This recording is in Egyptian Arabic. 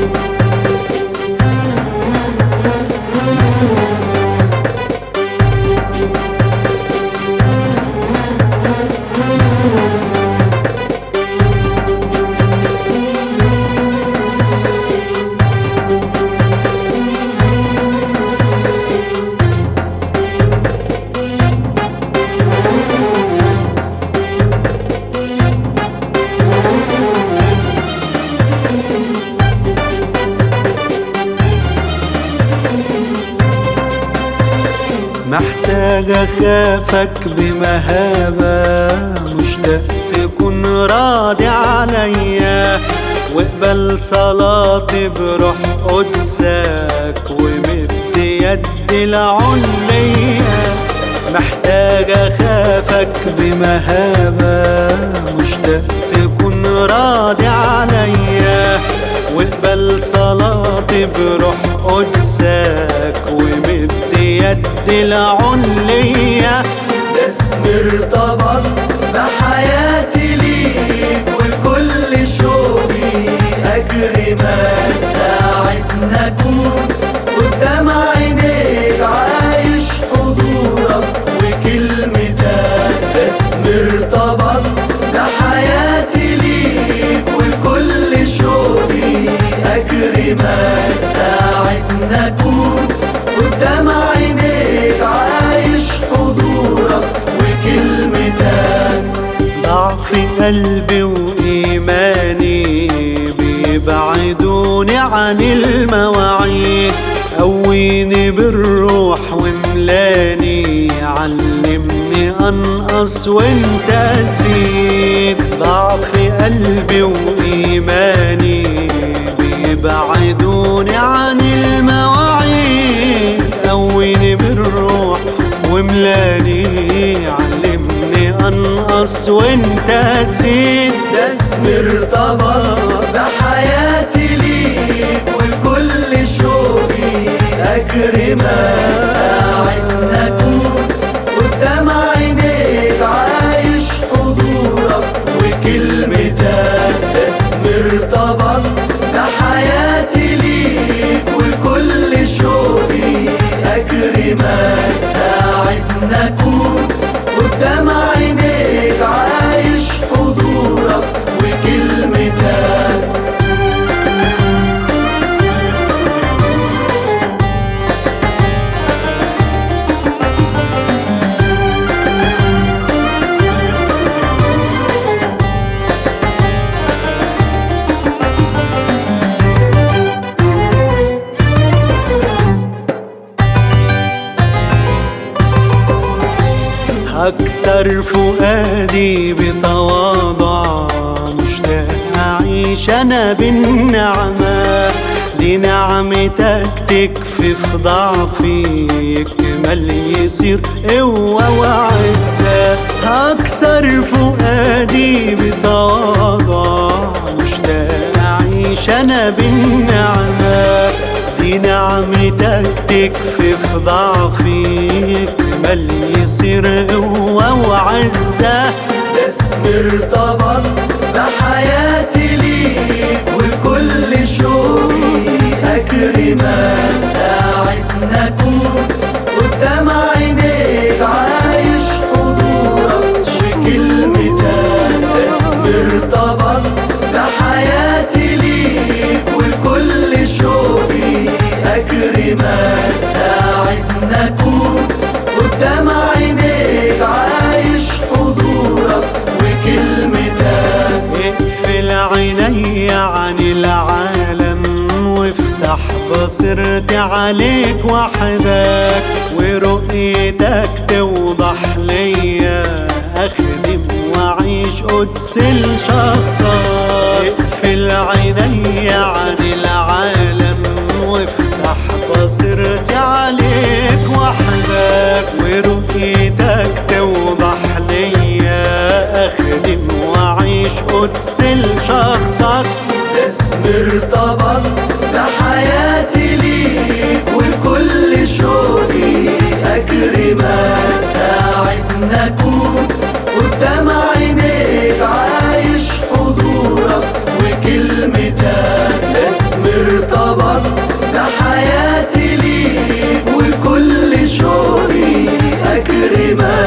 محتاج اخافك بمهابة مشتاق تكون راضي عليا واقبل صلاتي بروح قدسك ومد يد العليا محتاج اخافك بمهابة مشتاق تكون راضي عليا واقبل صلاتي بروح قدسك ومد يد العليا ده اسم ارتبط بحياتي ليك وكل شوقي اكرمك ساعة نكون قدام عينيك عايش حضورك وكلمتك ده اسم ارتبط بحياتي ليك وكل شوقي اكرمك ساعة نكون قدام عينيك عايش حضورك وكلمتك ضعف قلبي وإيماني بيبعدوني عن المواعيد قويني بالروح وملاني علمني أنقص وانت تزيد ضعف قلبي وإيماني بيبعدوني عن المواعيد قويني بالروح وملاني علمني أنقص وانت تزيد ده اسم ارتبط بحياتي ليك وكل شوقي اكرمك ساعة نكون قدام عينيك عايش حضورك وكلمتك ده اسم ارتبط بحياتي ليك وكل شوقي اكرمك ساعة نكون قدام عينيك عايش حضورك وكلمتك هكسر فؤادي بتواضع مشتاق أعيش أنا بالنعمة دي نعمتك تكفي في ضعفي يكمل يصير قوة وعزة هكسر فؤادي بتواضع مشتاق أعيش أنا بالنعمة دي نعمتك تكفي في ضعفي يكمل يصير قوة وعزة ده اسم ارتبط بحياتي ليك وكل شوقي اكرمك ساعة نكون قدام عينيك عايش حضورك وكلمتك ده اسم ارتبط بحياتي ليك وكل شوقي اكرمك ساعة نكون قدام عينيك عايش حضورك وكلمتك اقفل عيني عن العالم وافتح بصيرتي عليك وحدك ورؤيتك توضح ليا اخدم واعيش قدس لشخصك اقفل عيني عن العالم وافتح بصيرتي عليك وحدك ورؤيتك توضح ليا اخدم واعيش قدس لشخصك ده اسم ارتبط بحياتي ليك وكل شوقي اكرمك ساعة نكون قدام عينيك عايش حضورك وكلمتك ده اسم أكرمك